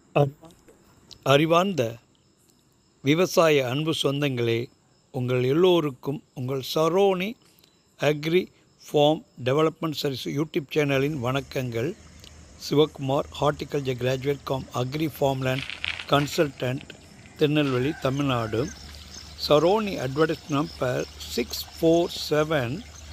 அறிவார்ந்த விவசாய அன்பு சொந்தங்களே உங்கள் எல்லோருக்கும் உங்கள் Saroni agri farm development service YouTube சேனலின் வணக்கங்கள் Sivakumar horticulture graduate com agri farmland consultant Tirunelveli Tamil Nadu Saroni advertise number six four seven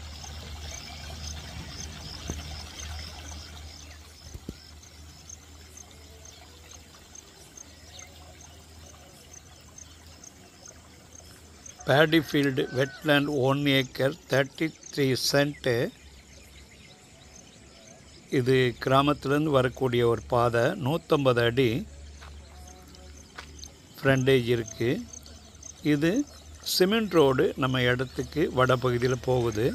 paddy field wetland one acre thirty three cent இது கிராமத்துலேருந்து வரக்கூடிய ஒரு பாதை நூற்றம்பது அடி ஃப்ரண்டேஜ் இருக்குது இது சிமெண்ட் ரோடு நம்ம இடத்துக்கு வடபகுதியில் போகுது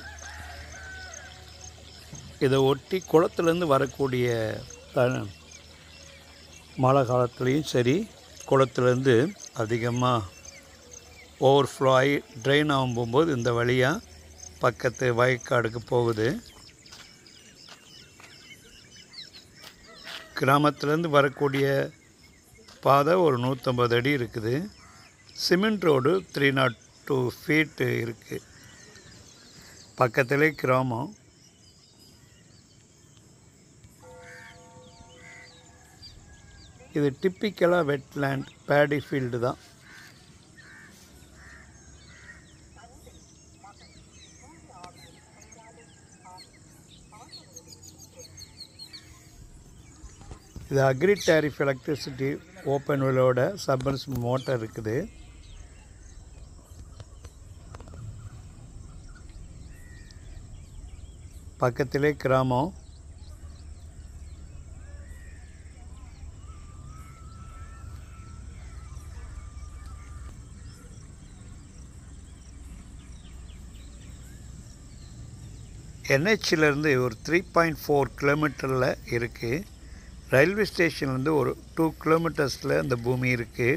இதை ஒட்டி குளத்துலேருந்து வரக்கூடிய த மழை காலத்துலேயும் சரி குளத்துலேருந்து அதிகமாக ஓவர்ஃப்ளோ ஆகி ட்ரெயின் ஆகும் போகும்போது இந்த வழியாக பக்கத்து வயக்காடுக்கு போகுது கிராமத்துலேருந்து வரக்கூடிய பாதை ஒரு நூற்றம்பது அடி இருக்குது cement road three nought two feet இருக்குது பக்கத்திலே கிராமம் இது டிப்பிக்கலாக வெட்லேண்ட் பேடி ஃபீல்டு தான் இது அக்ரி டேரிஃப் எலக்ட்ரிசிட்டி ஓப்பன் வெலோட சப்பன்ஸ் மோட்டர் இருக்குது பக்கத்திலே கிராமம் என்ஹெச்சிலேருந்து ஒரு த்ரீ பாயிண்ட் ஃபோர் கிலோமீட்டரில் இருக்குது ரயில்வே ஸ்டேஷன்லேருந்து ஒரு டூ கிலோமீட்டர்ஸில் இந்த பூமி இருக்குது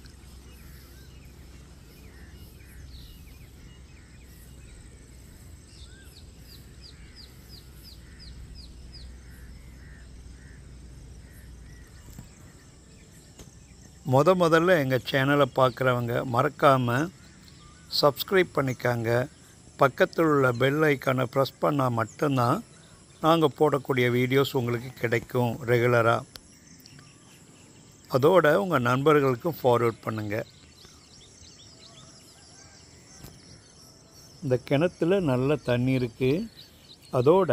முத முதல்ல எங்கள் சேனலை பார்க்குறவங்க மறக்காமல் சப்ஸ்கிரைப் பண்ணிக்காங்க பக்கத்தில் உள்ள பெல் ஐக்கானை ப்ரெஸ் பண்ணால் மட்டும்தான் நாங்கள் போடக்கூடிய வீடியோஸ் உங்களுக்கு கிடைக்கும் ரெகுலராக அதோட உங்கள் நண்பர்களுக்கும் ஃபார்வேர்ட் பண்ணுங்கள் இந்த கிணத்துல நல்ல தண்ணி இருக்குது அதோட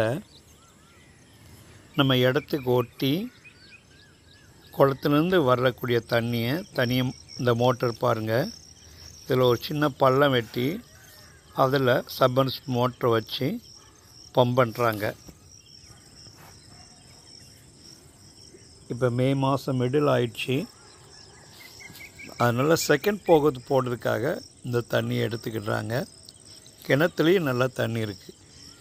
நம்ம இடத்துக்கு ஒட்டி குளத்துலேருந்து வரக்கூடிய தண்ணியை தனியாக இந்த மோட்டர் பாருங்கள் இதில் ஒரு சின்ன பள்ளம் வெட்டி அதில் சப்பன்ஸ் மோட்டரை வச்சு பம்ப் பண்ணுறாங்க இப்போ மே மாதம் மிடில் ஆயிடுச்சு அதனால் செகண்ட் போகிறது போடுறதுக்காக இந்த தண்ணியை எடுத்துக்கிடுறாங்க கிணத்துலேயும் நல்லா தண்ணி இருக்குது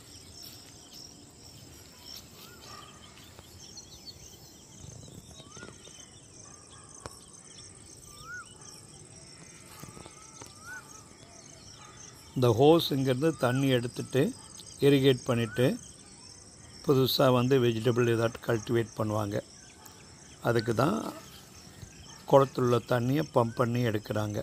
இந்த ஹோஸ் இங்கேருந்து தண்ணி எடுத்துட்டு இரிகேட் பண்ணிவிட்டு புதுசாக வந்து வெஜிடபிள் ஏதாட்டு கல்டிவேட் பண்ணுவாங்க அதுக்கு தான் குளத்துல உள்ள தண்ணியை பம்ப் பண்ணி எடுக்கிறாங்க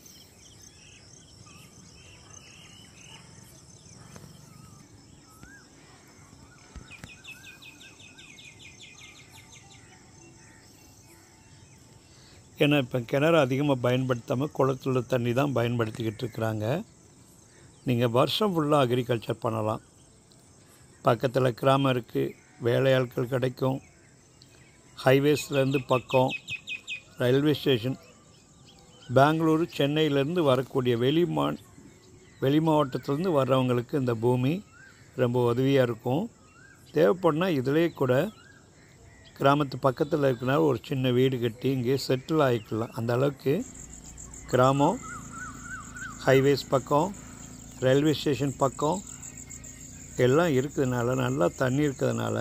ஏன்னா இப்போ கிணறு அதிகமாக பயன்படுத்தாமல் குளத்துல உள்ள தண்ணி தான் பயன்படுத்திக்கிட்டு இருக்கிறாங்க நீங்கள் வருஷம் ஃபுல்லாக அக்ரிகல்ச்சர் பண்ணலாம் பக்கத்தில் கிராமம் இருக்குது வேலையாட்கள் கிடைக்கும் ஹைவேஸ்லேருந்து பக்கம் ரயில்வே ஸ்டேஷன் பெங்களூரு சென்னையிலேருந்து வரக்கூடிய வெளி மா வெளி மாவட்டத்துலேருந்து வர்றவங்களுக்கு இந்த பூமி ரொம்ப உதவியாக இருக்கும் தேவைப்படுனா இதிலே கூட கிராமத்து பக்கத்தில் இருக்கிறனால ஒரு சின்ன வீடு கட்டி இங்கே செட்டில் ஆகிக்கலாம் அந்த அளவுக்கு கிராமம் ஹைவேஸ் பக்கம் ரயில்வே ஸ்டேஷன் பக்கம் எல்லாம் இருக்கிறதுனால நல்லா தண்ணி இருக்கிறதுனால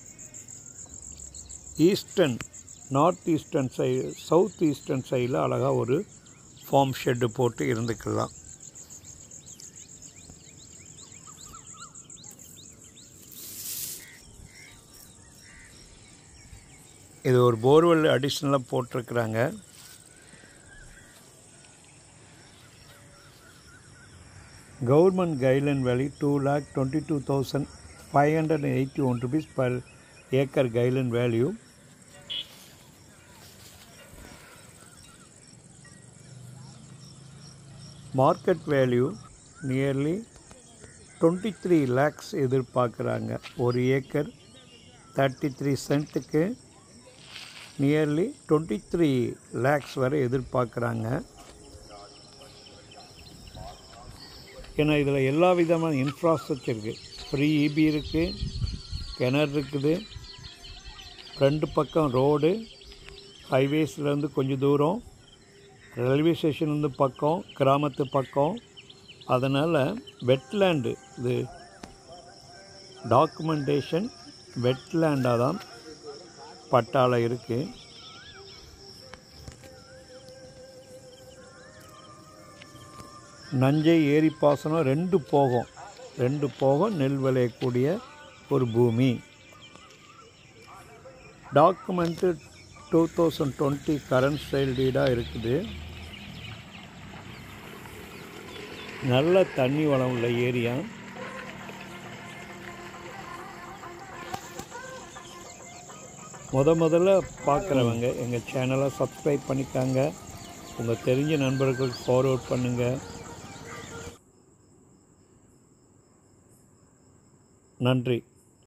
eastern north eastern side south eastern சைடில் அழகாக ஒரு ஃபார்ம் ஷெட்டு போட்டு இருந்துக்கலாம் இது ஒரு போர்வெல் அடிஷ்னலாக போட்டிருக்கிறாங்க government guideline value two lakh twenty two thousand five hundred and eighty one rupees per acre guideline value market value nearly twenty three lakhs எதிர்பார்க்குறாங்க ஒரு ஏக்கர் தேர்ட்டி த்ரீ சென்ட்டுக்கு நியர்லி டுவெண்ட்டி த்ரீ லேக்ஸ் வரை எதிர்பார்க்குறாங்க ஏன்னா இதில் எல்லா விதமான இன்ஃப்ராஸ்ட்ரக்சர் இருக்குது ஃப்ரீ இபி இருக்குது கிணறு இருக்குது ரெண்டு பக்கம் ரோடு ஹைவேஸ்லேருந்து கொஞ்சம் தூரம் ரயில்வே ஸ்டேஷன்லேருந்து பக்கம் கிராமத்து பக்கம் அதனால் வெட்லேண்டு இது டாக்குமெண்டேஷன் வெட்லேண்டாக தான் பட்டாவில் இருக்குது நஞ்சை ஏரி பாசனம் ரெண்டு போகம் ரெண்டு போகம் நெல் விளையக்கூடிய ஒரு பூமி document two thousand twenty current title டீடாக இருக்குது நல்ல தண்ணி வளம் உள்ள ஏரியா முத முதல்ல பார்க்குறவங்க எங்கள் சேனலை சப்ஸ்கிரைப் பண்ணிக்காங்க உங்கள் தெரிஞ்ச நண்பர்களுக்கு ஃபார்வர்ட் பண்ணுங்கள் நன்றி